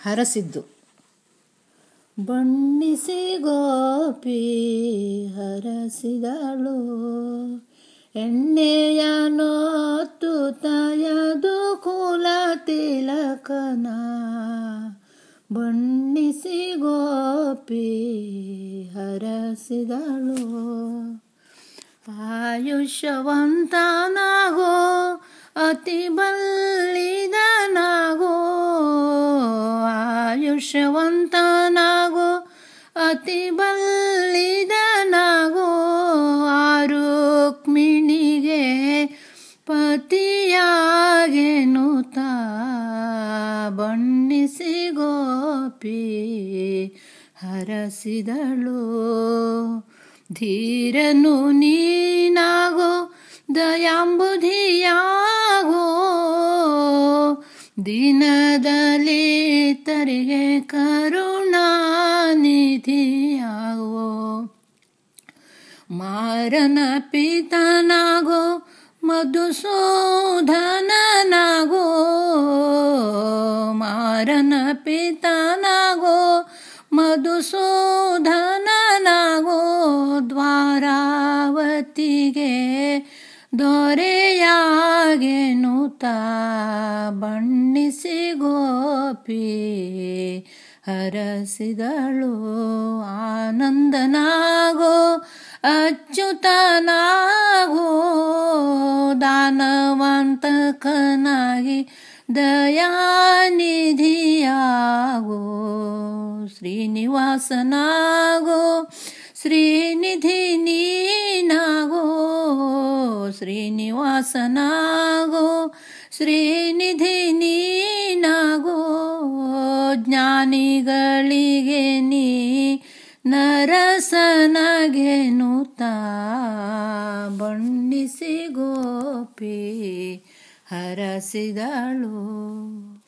ಹರಸಿದ್ದು ಬಣ್ಣಿಸಿ ಗೋಪಿ ಹರಸಿದಳು ಎಣ್ಣೆಯ ನೋತ್ತು ತಯದು ಕುಲ ತಿಲಕನ ಬಣ್ಣಿಸಿ ಗೋಪಿ ಹರಸಿದಳು ಆಯುಷ್ಯವಂತನಾಗೋ ಅತಿ ಬಲ್ಲಿದನಾಗೋ ಆಯುಷ್ಯವಂತನಾಗೋ ಅತಿ ಬಲ್ಲಿದನಾಗೋ ಆರುಕ್ಮಿಣಿಗೆ ಪತಿಯಾಗೆನುತ ಬಣ್ಣಿಸಿ ಗೋಪಿ ಹರಸಿದಳು ಧೀರನು ನೀನಾಗೋ ದಯಾಂಬುಧಿಯಾಗೋ ದಿನದಲ್ಲಿ ತರಿಗೆ ಕರುಣಾನಿಧಿಯಾಗೋ ಮಾರನ ಪಿತನಾಗೋ ಮಧುಸೂದನನಾಗೋ ಮಾರನ ಪಿತನಾಗೋ ಮಧುಸೂದನನಾಗೋ ದ್ವಾರಾವತಿಗೆ ದೊರೆಯಾಗೆನುತ ಬಣ್ಣಿಸಿ ಗೋಪಿ ಹರಸಿದಳು ಆನಂದನಾಗೋ ಅಚ್ಯುತನಾಗೋ ದಾನವಂತಕನಾಗಿ ದಯಾನಿಧಿಯಾಗೋ ಶ್ರೀನಿವಾಸನಾಗೋ ಶ್ರೀನಿಧಿ ನೀನಾಗೋ ಶ್ರೀನಿವಾಸನಾಗೋ ಶ್ರೀನಿಧಿ ನೀನಾಗೋ ಜ್ಞಾನಿಗಳಿಗೆ ನೀ ನರಸನಗೆನುತ ಬಣ್ಣಿಸಿ ಗೋಪಿ ಹರಸಿದಳು